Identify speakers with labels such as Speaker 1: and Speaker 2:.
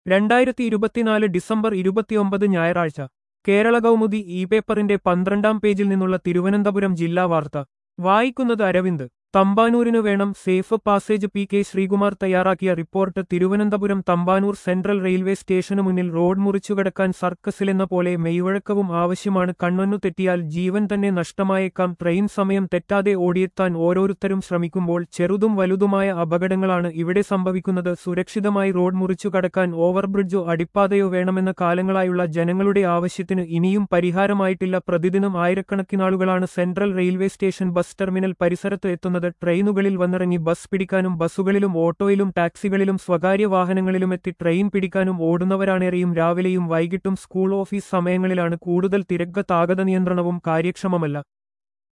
Speaker 1: രണ്ടായിരത്തി ഇരുപത്തിനാല് ഡിസംബർ ഇരുപത്തിയൊമ്പത് ഞായറാഴ്ച കേരള കൗമുദി ഇ പേപ്പറിന്റെ പന്ത്രണ്ടാം പേജിൽ നിന്നുള്ള തിരുവനന്തപുരം ജില്ലാ വാർത്ത വായിക്കുന്നത് അരവിന്ദ് തമ്പാനൂരിനു വേണം safe passage P K Sreekumar തയ്യാറാക്കിയ report Thiruvananthapuram Thampanoor central railway സ്റ്റേഷനു മുന്നിൽ റോഡ് മുറിച്ചുകടക്കാൻ സർക്കസിലെന്ന പോലെ മെയ്വഴക്കവും ആവശ്യമാണ് കണ്ണൊന്നു തെറ്റിയാൽ ജീവൻ തന്നെ നഷ്ടമായേക്കാം ട്രെയിൻ സമയം തെറ്റാതെ ഓടിയെത്താൻ ഓരോരുത്തരും ശ്രമിക്കുമ്പോൾ ചെറുതും വലുതുമായ അപകടങ്ങളാണ് ഇവിടെ സംഭവിക്കുന്നത് സുരക്ഷിതമായി റോഡ് മുറിച്ചു കടക്കാൻ ഓവർബ്രിഡ്ജോ അടിപ്പാതയോ വേണമെന്ന കാലങ്ങളായുള്ള ജനങ്ങളുടെ ആവശ്യത്തിന് ഇനിയും പരിഹാരമായിട്ടില്ല പ്രതിദിനം ആയിരക്കണക്കിനാളുകളാണ് central railway station bus terminal പരിസരത്ത് എത്തുന്നത് ട്രെയിനുകളിൽ വന്നിറങ്ങി ബസ് പിടിക്കാനും ബസ്സുകളിലും ഓട്ടോയിലും ടാക്സികളിലും സ്വകാര്യ വാഹനങ്ങളിലുമെത്തി ട്രെയിൻ പിടിക്കാനും ഓടുന്നവരാണേറെയും രാവിലെയും വൈകിട്ടും സ്കൂൾ ഓഫീസ് സമയങ്ങളിലാണ് കൂടുതൽ തിരക്ക് താഗത നിയന്ത്രണവും കാര്യക്ഷമമല്ല